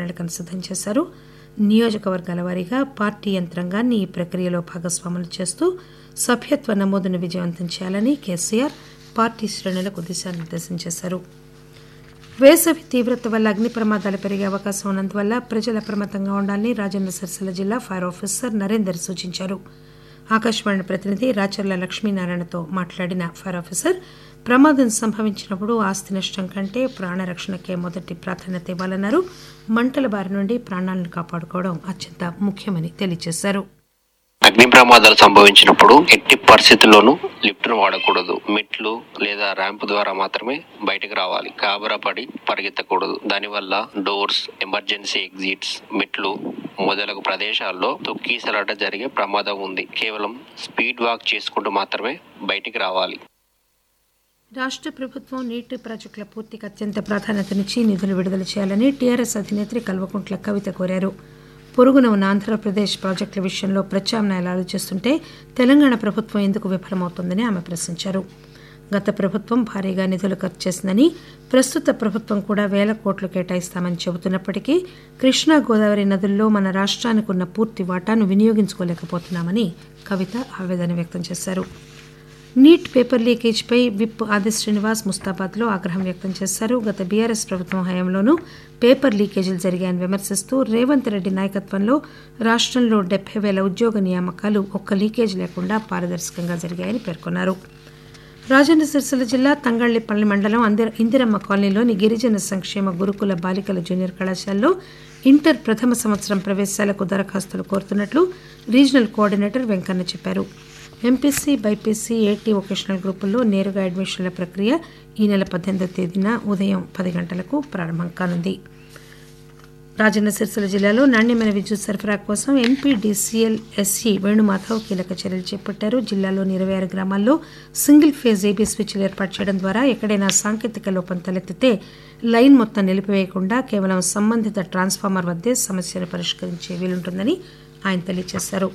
ప్రణాళికను సిద్దం చేశారు నియోజకవర్గాల వారీగా పార్టీ యంత్రాంగాన్ని ఈ ప్రక్రియలో భాగస్వాములు చేస్తూ సభ్యత్వ నమోదును విజయవంతం చేయాలని కేసీఆర్ పార్టీ శ్రేణులకు దిశానిర్దేశం చేశారు వేసవి తీవ్రత వల్ల అగ్ని ప్రమాదాలు పెరిగే అవకాశం ఉన్నందువల్ల ప్రజలు అప్రమత్తంగా ఉండాలని రాజన్న సిరిసిల్ల జిల్లా ఫైర్ ఆఫీసర్ నరేందర్ సూచించారు ఆకాశవాణి ప్రతినిధి రాచర్ల లక్ష్మీనారాయణతో మాట్లాడిన ఫైర్ ఆఫీసర్ ప్రమాదం సంభవించినప్పుడు ఆస్తి నష్టం కంటే ప్రాణరక్షణకే మొదటి ప్రాధాన్యత ఇవ్వాలన్నారు మంటల బారి నుండి ప్రాణాలను కాపాడుకోవడం అత్యంత ముఖ్యమని తెలియజేశారు అగ్ని ప్రమాదాలు సంభవించినప్పుడు ఎట్టి పరిస్థితుల్లోనూ లిఫ్ట్ ను వాడకూడదు మెట్లు లేదా ర్యాంప్ ద్వారా మాత్రమే బయటకు రావాలి కాబరా పడి పరిగెత్తకూడదు దానివల్ల డోర్స్ ఎమర్జెన్సీ ఎగ్జిట్స్ మెట్లు మొదలగు ప్రదేశాల్లో తొక్కీసలాట జరిగే ప్రమాదం ఉంది కేవలం స్పీడ్ వాక్ చేసుకుంటూ మాత్రమే బయటికి రావాలి రాష్ట్ర ప్రభుత్వం నీటి ప్రాజెక్టుల పూర్తికి అత్యంత ప్రాధాన్యతనిచ్చి నిధులు విడుదల చేయాలని టీఆర్ఎస్ అధినేత్రి కల్వకుంట్ల కవిత కోరారు పొరుగున ఉన్న ఆంధ్రప్రదేశ్ ప్రాజెక్టుల విషయంలో ప్రత్యామ్నాయాలు ఆలోచిస్తుంటే తెలంగాణ ప్రభుత్వం ఎందుకు విఫలమవుతోందని ఆమె ప్రశ్నించారు గత ప్రభుత్వం భారీగా నిధులు ఖర్చు చేసిందని ప్రస్తుత ప్రభుత్వం కూడా వేల కోట్లు కేటాయిస్తామని చెబుతున్నప్పటికీ కృష్ణా గోదావరి నదుల్లో మన రాష్ట్రానికి ఉన్న పూర్తి వాటాను వినియోగించుకోలేకపోతున్నామని కవిత ఆవేదన వ్యక్తం చేశారు నీట్ పేపర్ లీకేజ్పై విప్ ఆది శ్రీనివాస్ ముస్తాబాద్లో ఆగ్రహం వ్యక్తం చేశారు గత బీఆర్ఎస్ ప్రభుత్వం హయాంలోనూ పేపర్ లీకేజీలు జరిగాయని విమర్శిస్తూ రేవంత్ రెడ్డి నాయకత్వంలో రాష్ట్రంలో డెబ్బై వేల ఉద్యోగ నియామకాలు ఒక్క లీకేజ్ లేకుండా పారదర్శకంగా జరిగాయని పేర్కొన్నారు రాజన్న సిరిసిల్ల జిల్లా తంగళ్లిపల్లి మండలం అందిర ఇందిరమ్మ కాలనీలోని గిరిజన సంక్షేమ గురుకుల బాలికల జూనియర్ కళాశాలలో ఇంటర్ ప్రథమ సంవత్సరం ప్రవేశాలకు దరఖాస్తులు కోరుతున్నట్లు రీజనల్ కోఆర్డినేటర్ వెంకన్న చెప్పారు ఎంపీసీ బైపీసీ ఏటీ వొకేషనల్ గ్రూపుల్లో నేరుగా అడ్మిషన్ల ప్రక్రియ ఈ నెల పద్దెనిమిదో తేదీన ఉదయం పది గంటలకు ప్రారంభం కానుంది రాజన్న సిరిసిల్ల జిల్లాలో నాణ్యమైన విద్యుత్ సరఫరా కోసం ఎంపీడీసీఎల్ ఎస్ఈ వేణుమాధవ్ కీలక చర్యలు చేపట్టారు జిల్లాలోని ఇరవై ఆరు గ్రామాల్లో సింగిల్ ఫేజ్ ఏబీ స్విచ్లు ఏర్పాటు చేయడం ద్వారా ఎక్కడైనా సాంకేతిక లోపం తలెత్తితే లైన్ మొత్తం నిలిపివేయకుండా కేవలం సంబంధిత ట్రాన్స్ఫార్మర్ వద్దే సమస్యను పరిష్కరించే వీలుంటుందని ఆయన తెలియజేశారు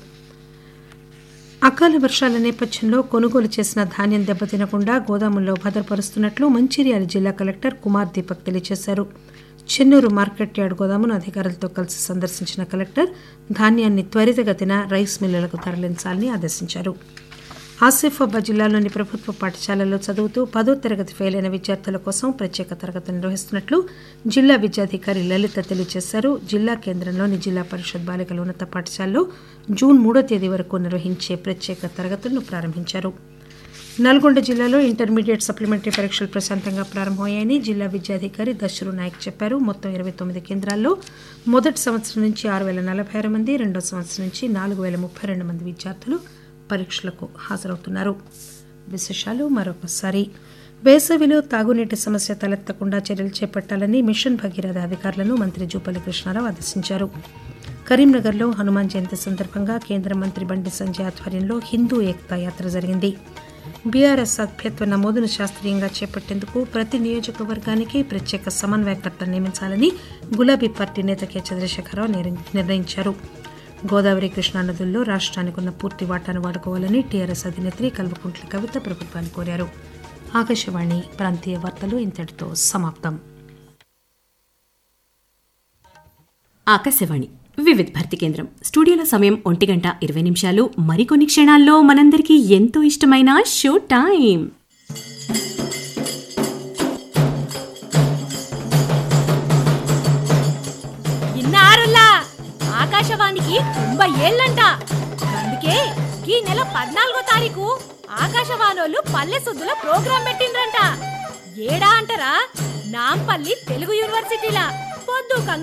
అకాల వర్షాల నేపథ్యంలో కొనుగోలు చేసిన ధాన్యం దెబ్బతినకుండా గోదాముల్లో భద్రపరుస్తున్నట్లు మంచిర్యాల జిల్లా కలెక్టర్ కుమార్ దీపక్ తెలియజేశారు చెన్నూరు మార్కెట్ యార్డ్ గోదామును అధికారులతో కలిసి సందర్శించిన కలెక్టర్ ధాన్యాన్ని త్వరితగతిన రైస్ మిల్లులకు తరలించాలని ఆదేశించారు ఆసిఫాబాద్ జిల్లాలోని ప్రభుత్వ పాఠశాలల్లో చదువుతూ పదో తరగతి ఫెయిల్ అయిన విద్యార్థుల కోసం ప్రత్యేక తరగతులు నిర్వహిస్తున్నట్లు జిల్లా విద్యాధికారి లలిత తెలియజేశారు జిల్లా కేంద్రంలోని జిల్లా పరిషత్ బాలికల ఉన్నత పాఠశాలలో జూన్ మూడో తేదీ వరకు నిర్వహించే ప్రత్యేక తరగతులను ప్రారంభించారు నల్గొండ జిల్లాలో ఇంటర్మీడియట్ సప్లిమెంటరీ పరీక్షలు ప్రశాంతంగా ప్రారంభమయ్యాయని జిల్లా విద్యాధికారి దశరు నాయక్ చెప్పారు మొత్తం ఇరవై తొమ్మిది కేంద్రాల్లో మొదటి సంవత్సరం నుంచి ఆరు వేల నలభై ఆరు మంది రెండో సంవత్సరం నుంచి నాలుగు వేల ముప్పై రెండు మంది విద్యార్థులు పరీక్షలకు హాజరవుతున్నారు విశేషాలు మరొకసారి వేసవిలో తాగునీటి సమస్య తలెత్తకుండా చర్యలు చేపట్టాలని మిషన్ భగీరథ అధికారులను మంత్రి జూపల్లి కృష్ణారావు ఆదేశించారు కరీంనగర్లో హనుమాన్ జయంతి సందర్భంగా కేంద్ర మంత్రి బండి సంజయ్ ఆధ్వర్యంలో హిందూ ఏకతా యాత్ర జరిగింది బీఆర్ఎస్ సభ్యత్వ నమోదును శాస్త్రీయంగా చేపట్టేందుకు ప్రతి నియోజకవర్గానికి ప్రత్యేక సమన్వయకర్త నియమించాలని గులాబీ పార్టీ నేత కె చంద్రశేఖరరావు నిర్ణయించారు గోదావరి కృష్ణా నదుల్లో రాష్ట్రానికి ఉన్న పూర్తి వాటాను వాడుకోవాలని టీఆర్ఎస్ అధినేత్రి కల్వకుంట్ల కవిత ప్రభుత్వాన్ని కోరారు ఆకాశవాణి ప్రాంతీయ వార్తలు ఇంతటితో సమాప్తం ఆకాశవాణి వివిధ భర్తీ కేంద్రం స్టూడియోల సమయం ఒంటి గంట ఇరవై నిమిషాలు మరికొన్ని క్షణాల్లో మనందరికీ ఎంతో ఇష్టమైన షో టైం ఇన్నారులా ఆకాశవాణికి తొంభై ఏళ్ళంట అందుకే ఈ నెల పద్నాలుగో తారీఖు ఆకాశవాణోళ్ళు పల్లె సుద్దుల ప్రోగ్రాం పెట్టిండ్రంట ఏడా అంటారా నాంపల్లి తెలుగు యూనివర్సిటీలా పొద్దు